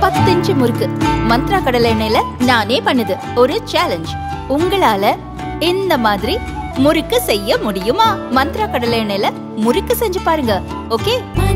பத்து இன்ச்சு முறுக்கு மந்த்ரா கடலை எண்ணெயில நானே பண்ணுது ஒரு சேலஞ்ச் உங்களால இந்த மாதிரி முறுக்கு செய்ய முடியுமா மந்த்ரா கடலை எண்ணெயில முறுக்கு செஞ்சு பாருங்க ஓகே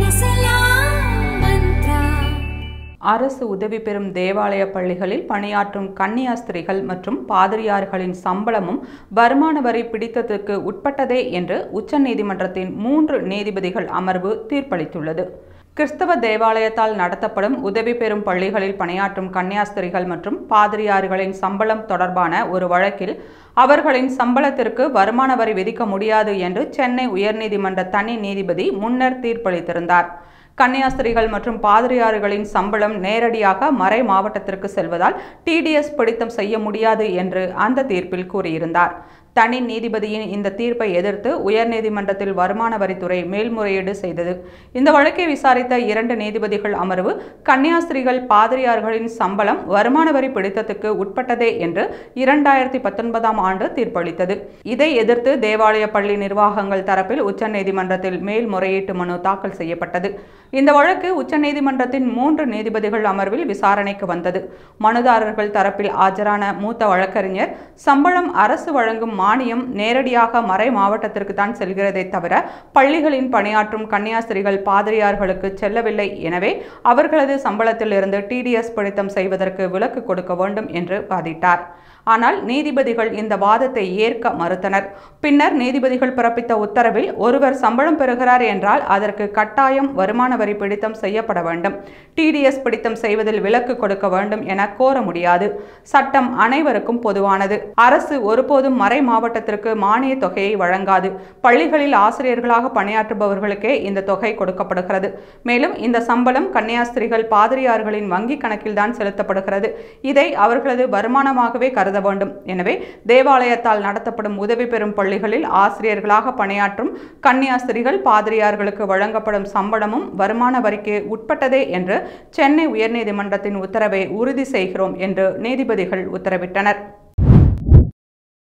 அரசு உதவி பெறும் தேவாலய பள்ளிகளில் பணியாற்றும் கன்னியாஸ்திரிகள் மற்றும் பாதிரியார்களின் சம்பளமும் வருமான வரி பிடித்தத்துக்கு உட்பட்டதே என்று உச்சநீதிமன்றத்தின் மூன்று நீதிபதிகள் அமர்வு தீர்ப்பளித்துள்ளது கிறிஸ்தவ தேவாலயத்தால் நடத்தப்படும் உதவி பெறும் பள்ளிகளில் பணியாற்றும் கன்னியாஸ்திரிகள் மற்றும் பாதிரியார்களின் சம்பளம் தொடர்பான ஒரு வழக்கில் அவர்களின் சம்பளத்திற்கு வருமான வரி விதிக்க முடியாது என்று சென்னை உயர்நீதிமன்ற தனி நீதிபதி முன்னர் தீர்ப்பளித்திருந்தார் கன்னியாஸ்திரிகள் மற்றும் பாதிரியார்களின் சம்பளம் நேரடியாக மறை மாவட்டத்திற்கு செல்வதால் டிடிஎஸ் பிடித்தம் செய்ய முடியாது என்று அந்த தீர்ப்பில் கூறியிருந்தார் தனி நீதிபதியின் இந்த தீர்ப்பை எதிர்த்து உயர்நீதிமன்றத்தில் வருமான வரித்துறை மேல்முறையீடு செய்தது இந்த வழக்கை விசாரித்த இரண்டு நீதிபதிகள் அமர்வு கன்னியாஸ்திரிகள் பாதிரியார்களின் சம்பளம் வருமான வரி பிடித்தத்துக்கு உட்பட்டதே என்று இரண்டாயிரத்தி பத்தொன்பதாம் ஆண்டு தீர்ப்பளித்தது இதை எதிர்த்து தேவாலய பள்ளி நிர்வாகங்கள் தரப்பில் உச்சநீதிமன்றத்தில் மேல்முறையீட்டு மனு தாக்கல் செய்யப்பட்டது இந்த வழக்கு உச்சநீதிமன்றத்தின் மூன்று நீதிபதிகள் அமர்வில் விசாரணைக்கு வந்தது மனுதாரர்கள் தரப்பில் ஆஜரான மூத்த வழக்கறிஞர் சம்பளம் அரசு வழங்கும் மானியம் நேரடியாக மறை மாவட்டத்திற்கு தான் செல்கிறதே தவிர பள்ளிகளின் பணியாற்றும் கன்னியாஸ்திரிகள் பாதிரியார்களுக்கு செல்லவில்லை எனவே அவர்களது சம்பளத்திலிருந்து டிடிஎஸ் பிடித்தம் செய்வதற்கு விலக்கு கொடுக்க வேண்டும் என்று வாதிட்டார் ஆனால் நீதிபதிகள் இந்த வாதத்தை ஏற்க மறுத்தனர் பின்னர் நீதிபதிகள் பிறப்பித்த உத்தரவில் ஒருவர் சம்பளம் பெறுகிறார் என்றால் அதற்கு கட்டாயம் வருமான வரி பிடித்தம் செய்யப்பட வேண்டும் டிடிஎஸ் பிடித்தம் செய்வதில் விலக்கு கொடுக்க வேண்டும் என கோர முடியாது சட்டம் அனைவருக்கும் பொதுவானது அரசு ஒருபோதும் மறை மாவட்டத்திற்கு மானிய தொகையை வழங்காது பள்ளிகளில் ஆசிரியர்களாக பணியாற்றுபவர்களுக்கே இந்த தொகை கொடுக்கப்படுகிறது மேலும் இந்த சம்பளம் கன்னியாஸ்திரிகள் பாதிரியார்களின் வங்கி கணக்கில்தான் செலுத்தப்படுகிறது இதை அவர்களது வருமானமாகவே கருத வேண்டும் எனவே தேவாலயத்தால் நடத்தப்படும் உதவி பெறும் பள்ளிகளில் ஆசிரியர்களாக பணியாற்றும் கன்னியாஸ்திரிகள் பாதிரியார்களுக்கு வழங்கப்படும் சம்பளமும் வருமான வரிக்கு உட்பட்டதே என்று சென்னை உயர்நீதிமன்றத்தின் உத்தரவை உறுதி செய்கிறோம் என்று நீதிபதிகள் உத்தரவிட்டனர்